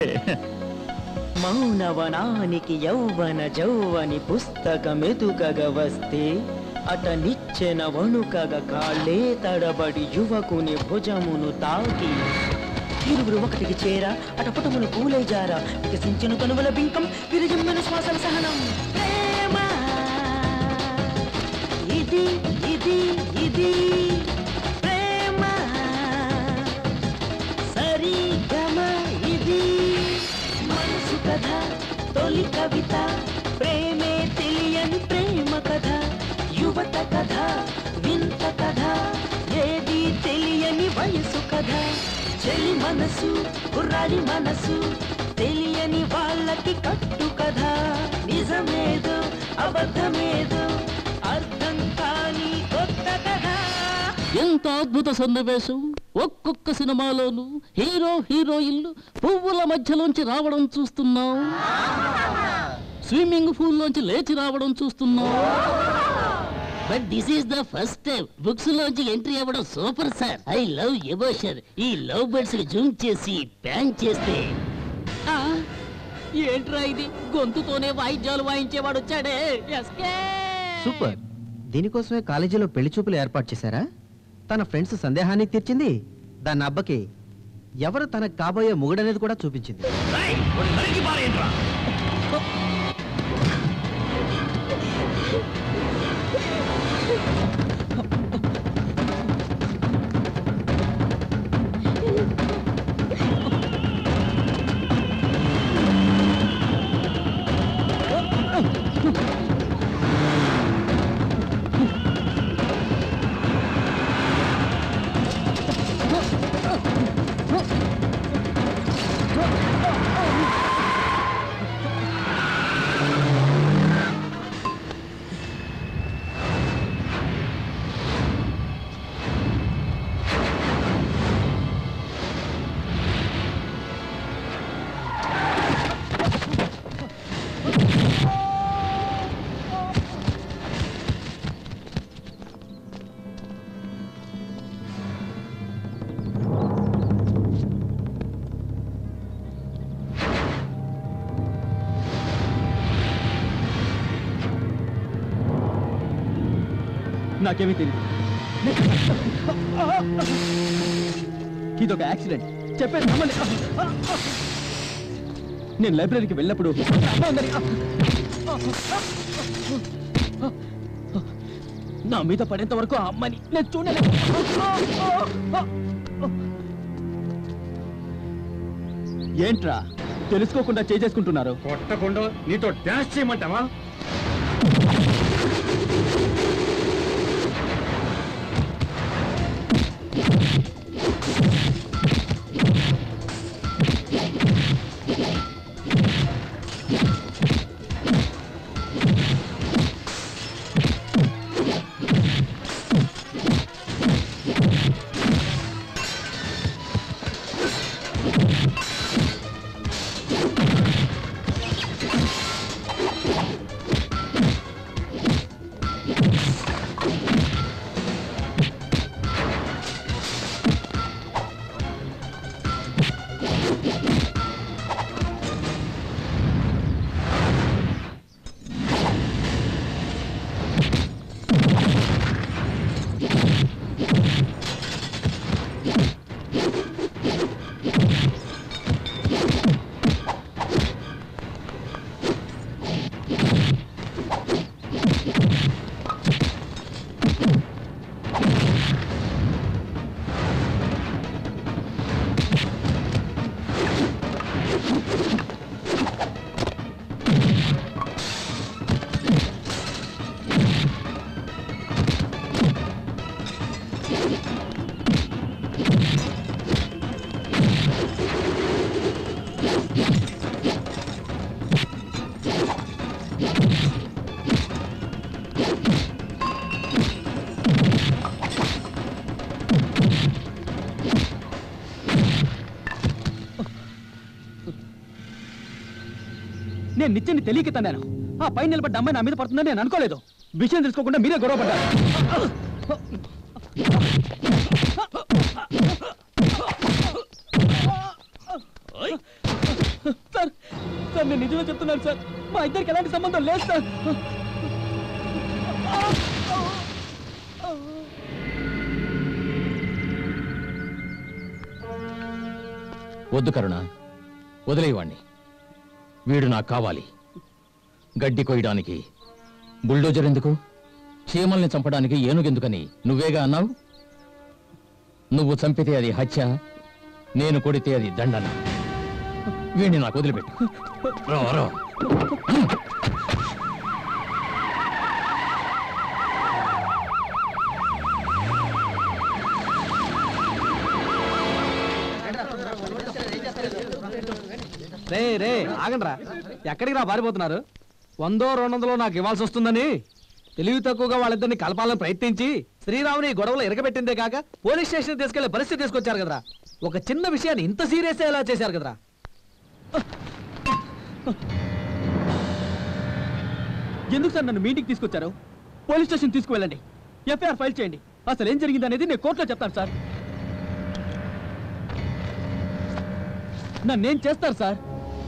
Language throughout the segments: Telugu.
మౌనవనానికి యౌవన జౌవని పుస్తకమెదుగగ వస్తే అట నిచ్చెన వణుకగ కాళ్ళే తడబడి యువకుని భుజమును తాకి ఇరువురు ఒకటికి చేర అటపుటమును కూలై జార వికసించను కనుమల బింకం విరజమ్మను శ్వాసల సహనం ప్రేమ ఇది ఇది ఇది ప్రేమ సరి గమ ఇది మనసు కథ తొలి కవిత ప్రేమే తెలియని ప్రేమ కథ యువత కథ వింత కథ ఏది తెలియని వయసు కథ చెలి మనసు కుర్రాడి మనసు తెలియని వాళ్ళకి కట్టు కథ నిజమేదో అబద్ధమేదో అర్థం కాని కొత్త కథ ఎంత అద్భుత సన్నివేశం ఒక్కొక్క సినిమాలోనూ హీరో హీరోయిన్లు పువ్వుల మధ్యలోంచి రావడం చూస్తున్నాం స్విమ్మింగ్ పూల్ లోంచి లేచి రావడం చూస్తున్నాం but this is the first time books లోంచి ఎంట్రీ అవ్వడం super sir I love emotion ఈ లవ్ బర్డ్స్ జూమ్ చేసి ప్యాన్ చేస్తే ఆ, ఏంట్రా ఇది గొంతుతోనే వాయిద్యాలు వాయించేవాడు వచ్చాడే సూపర్ దీనికోసమే కాలేజీలో పెళ్లి చూపులు ఏర్పాటు చేశారా తన ఫ్రెండ్స్ సందేహాన్ని తీర్చింది దాని అబ్బకి ఎవరు తనకు కాబోయే మొగుడనేది కూడా చూపించింది నాకేమీ తెలియదు ఇదొక యాక్సిడెంట్ చెప్పాను నమ్మండి నేను లైబ్రరీకి వెళ్ళినప్పుడు అమ్మ ఉందని నా మీద పడేంత వరకు ఆ అమ్మని నేను చూడలేదు ఏంట్రా తెలుసుకోకుండా చేసేసుకుంటున్నారు కొట్టకుండా నీతో డాన్స్ చేయమంటావా నేను నిత్యాన్ని తెలియక తన్నాను ఆ పైన నిలబడ్డ అమ్మాయి నా మీద పడుతుందని నేను అనుకోలేదు విషయం తెలుసుకోకుండా మీరే గొడవ పడ్డారు సార్ సార్ నేను నిజమే చెప్తున్నాను సార్ మా ఇద్దరికి ఎలాంటి సంబంధం లేదు సార్ వద్దు కరుణ వదిలేవాణ్ణి వీడు నాకు కావాలి గడ్డి కొయ్యడానికి బుల్డోజర్ ఎందుకు చీమల్ని చంపడానికి ఏనుగెందుకని నువ్వేగా అన్నావు నువ్వు చంపితే అది హత్య నేను కొడితే అది దండన వీడిని నాకు వదిలిపెట్టు రా, రా. రే రే ఆగండ్రా ఎక్కడికి రా పారిపోతున్నారు వందో రెండు వందలో నాకు ఇవ్వాల్సి వస్తుందని తెలివి తక్కువగా వాళ్ళిద్దరిని కలపాలని ప్రయత్నించి శ్రీరాముని ఈ గొడవలో ఎరగబెట్టిందే కాక పోలీస్ స్టేషన్ తీసుకెళ్లే పరిస్థితి తీసుకొచ్చారు కదరా ఒక చిన్న విషయాన్ని ఇంత సీరియస్ ఎలా చేశారు కదరా ఎందుకు సార్ నన్ను మీటింగ్ తీసుకొచ్చారు పోలీస్ స్టేషన్ తీసుకువెళ్ళండి ఎఫ్ఐఆర్ ఫైల్ చేయండి అసలు ఏం జరిగింది అనేది నేను కోర్టులో చెప్తాను సార్ నన్నేం చేస్తారు సార్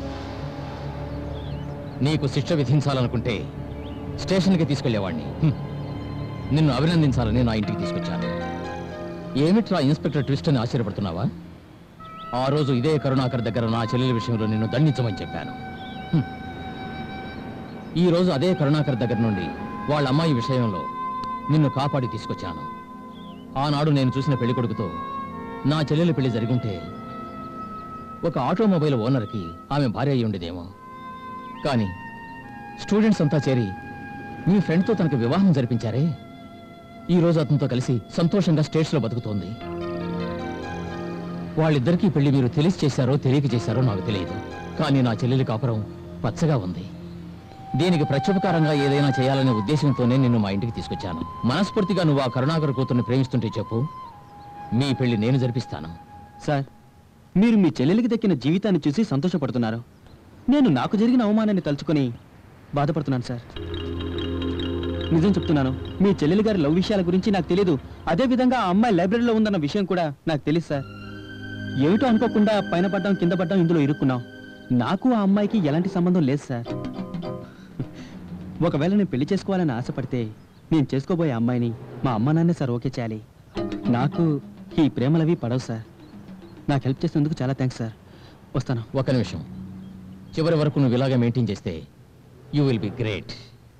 నీకు శిక్ష విధించాలనుకుంటే స్టేషన్కి తీసుకెళ్లేవాడిని హ్మ్. నిన్ను అభినందించాలని నా ఇంటికి తీసుకొచ్చాను ఏమిట్రా ఇన్స్పెక్టర్ ట్విస్ట్ అని ఆశ్చర్యపడుతున్నావా ఆ రోజు ఇదే కరుణాకర్ దగ్గర నా చెల్లెల విషయంలో నిన్ను దండించమని చెప్పాను హ్మ్. ఈ రోజు అదే కరుణాకర్ దగ్గర నుండి వాళ్ళ అమ్మాయి విషయంలో నిన్ను కాపాడి తీసుకొచ్చాను ఆనాడు నేను చూసిన పెళ్లి కొడుకుతో నా చెల్లెల పెళ్లి జరిగుంటే ఒక ఆటోమొబైల్ ఓనర్కి ఆమె భార్య అయి ఉండేదేమో కానీ స్టూడెంట్స్ అంతా చేరి మీ ఫ్రెండ్తో తనకు వివాహం జరిపించారే ఈ రోజు అతనితో కలిసి సంతోషంగా స్టేట్స్లో బతుకుతోంది వాళ్ళిద్దరికీ పెళ్లి మీరు తెలిసి చేశారో తెలియక చేశారో నాకు తెలియదు కానీ నా చెల్లెలి కాపురం పచ్చగా ఉంది దీనికి ప్రత్యుపకారంగా ఏదైనా చేయాలనే ఉద్దేశంతోనే నిన్ను మా ఇంటికి తీసుకొచ్చాను మనస్ఫూర్తిగా నువ్వు ఆ కరుణాకర్ కూతుర్ని ప్రేమిస్తుంటే చెప్పు మీ పెళ్లి నేను జరిపిస్తాను సార్ మీరు మీ చెల్లెలికి దక్కిన జీవితాన్ని చూసి సంతోషపడుతున్నారు నేను నాకు జరిగిన అవమానాన్ని తలుచుకొని బాధపడుతున్నాను సార్ నిజం చెప్తున్నాను మీ చెల్లెలి గారి లవ్ విషయాల గురించి నాకు తెలియదు అదే విధంగా ఆ అమ్మాయి లైబ్రరీలో ఉందన్న విషయం కూడా నాకు తెలియదు సార్ ఏమిటో అనుకోకుండా పైన పడ్డాం కింద పడ్డాం ఇందులో ఇరుక్కున్నాం నాకు ఆ అమ్మాయికి ఎలాంటి సంబంధం లేదు సార్ ఒకవేళ నేను పెళ్లి చేసుకోవాలని ఆశపడితే నేను చేసుకోబోయే అమ్మాయిని మా అమ్మ నాన్నే సార్ ఓకే చేయాలి నాకు ఈ ప్రేమలవి పడవు సార్ నాకు హెల్ప్ చేసినందుకు చాలా థ్యాంక్స్ సార్ వస్తాను ఒక నిమిషం చివరి వరకు నువ్వు ఇలాగే మెయింటైన్ చేస్తే యూ విల్ బి గ్రేట్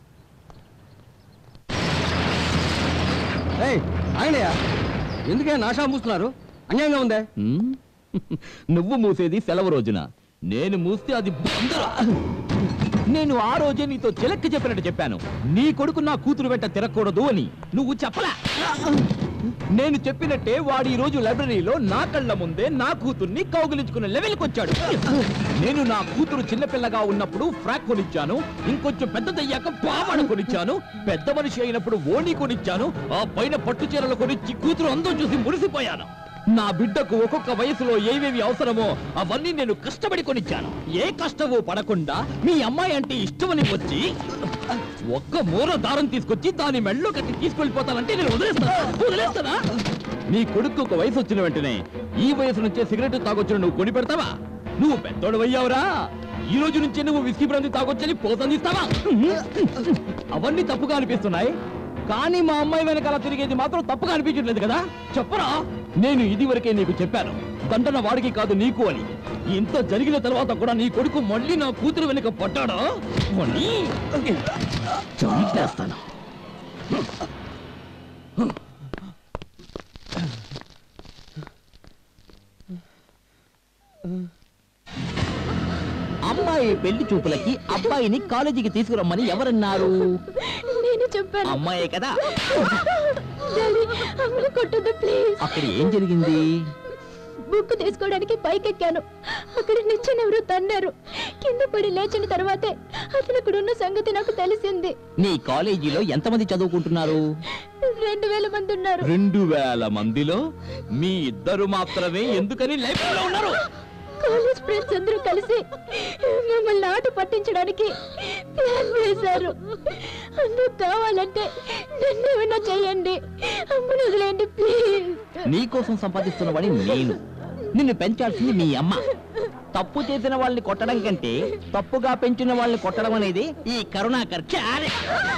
ఆగలేయా ఎందుకే నాశా మూస్తున్నారు అన్యాయంగా ఉందే నువ్వు మూసేది సెలవు రోజున నేను మూస్తే అది బందరా నేను ఆ రోజే నీతో చిలక్కి చెప్పినట్టు చెప్పాను నీ కొడుకు నా కూతురు వెంట తిరగకూడదు అని నువ్వు చెప్పలా నేను చెప్పినట్టే వాడు ఈ రోజు లైబ్రరీలో నా కళ్ళ ముందే నా కూతుర్ని కౌగిలించుకునే లెవెల్కి వచ్చాడు నేను నా కూతురు చిన్నపిల్లగా ఉన్నప్పుడు ఫ్రాక్ కొనిచ్చాను ఇంకొంచెం పెద్దదయ్యాక పావాడ కొనిచ్చాను పెద్ద మనిషి అయినప్పుడు ఓణి కొనిచ్చాను ఆ పైన పట్టు చీరలు కొనిచ్చి కూతురు అందం చూసి మురిసిపోయాను నా బిడ్డకు ఒక్కొక్క వయసులో ఏవేవి అవసరమో అవన్నీ నేను కష్టపడి కొనిచ్చాను ఏ కష్టమో పడకుండా మీ అమ్మాయి అంటే ఇష్టమని వచ్చి ఒక్క మూల దారం తీసుకొచ్చి దాని మెళ్ళో కట్టి తీసుకెళ్ళిపోతానంటే నేను వదిలేస్తానా వదిలేస్తానా నీ కొడుకు ఒక వయసు వచ్చిన వెంటనే ఈ వయసు నుంచే సిగరెట్ తాగొచ్చిన నువ్వు కొని పెడతావా నువ్వు పెద్దోడు అయ్యావురా ఈ రోజు నుంచే నువ్వు విస్కీ బ్రాంతి తాగొచ్చని పోతందిస్తావా అవన్నీ తప్పుగా అనిపిస్తున్నాయి కానీ మా అమ్మాయి వెనకాల తిరిగేది మాత్రం తప్పుగా అనిపించట్లేదు కదా చెప్పరా నేను ఇది వరకే నీకు చెప్పాను దండన వాడికి కాదు నీకు అని ఇంత జరిగిన తర్వాత కూడా నీ కొడుకు మళ్ళీ నా కూతురు వెనుక పట్టాడా మళ్ళీ చంపేస్తాను అమ్మాయి పెళ్లి చూపులకి అబ్బాయిని కాలేజీకి తీసుకురమ్మని ఎవరన్నారు నేను చెప్పాను అమ్మాయే కదా డాడీ అమ్మని కొట్టొద్దు ప్లీజ్ అక్కడ ఏం జరిగింది బుక్ తీసుకోవడానికి పైకెక్కాను అక్కడ నిచ్చెన ఎవరు తన్నారు కింద పడి లేచిన తర్వాతే అతను అక్కడ ఉన్న సంగతి నాకు తెలిసింది నీ కాలేజీలో ఎంతమంది చదువుకుంటున్నారు రెండు వేల మంది ఉన్నారు రెండు వేల మందిలో మీ ఇద్దరు మాత్రమే ఎందుకని లైబ్రరీలో ఉన్నారు కాలేజ్ ఫ్రెండ్స్ అందరూ కలిసి మమ్మల్ని ఆట పట్టించడానికి ప్లాన్ వేశారు అందుకు కావాలంటే నన్ను ఏమైనా చేయండి అమ్మని వదిలేయండి ప్లీజ్ నీ కోసం సంపాదిస్తున్న వాడి నేను నిన్ను పెంచాల్సింది మీ అమ్మ తప్పు చేసిన వాళ్ళని కొట్టడం కంటే తప్పుగా పెంచిన వాళ్ళని కొట్టడం అనేది ఈ కరుణాకర్ చాలే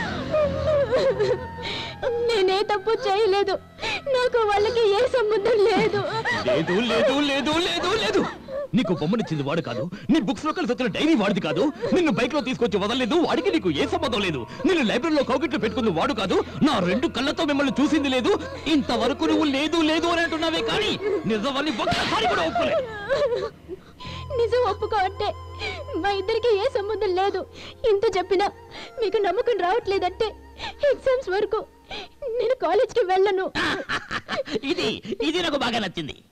నేనే తప్పు చేయలేదు నాకు వాళ్ళకి ఏ సంబంధం లేదు లేదు లేదు లేదు లేదు లేదు నీకు బొమ్మనిచ్చింది వాడు కాదు నీ బుక్స్ లో కలిసి వచ్చిన డైరీ వాడిది కాదు నిన్ను బైక్ లో తీసుకొచ్చి వదలలేదు వాడికి నీకు ఏ సంబంధం లేదు నిన్ను లైబ్రరీలో కౌగిట్లో పెట్టుకుంది వాడు కాదు నా రెండు కళ్ళతో మిమ్మల్ని చూసింది లేదు ఇంతవరకు నువ్వు లేదు లేదు అని అంటున్నావే కానీ నిజమని ఒక్కసారి కూడా ఒప్పుకోలేదు నిజం ఒప్పుకో అంటే మా ఇద్దరికి ఏ సంబంధం లేదు ఇంత చెప్పినా మీకు నమ్మకం రావట్లేదంటే ఎగ్జామ్స్ వరకు నేను కాలేజ్కి వెళ్ళను ఇది ఇది నాకు బాగా నచ్చింది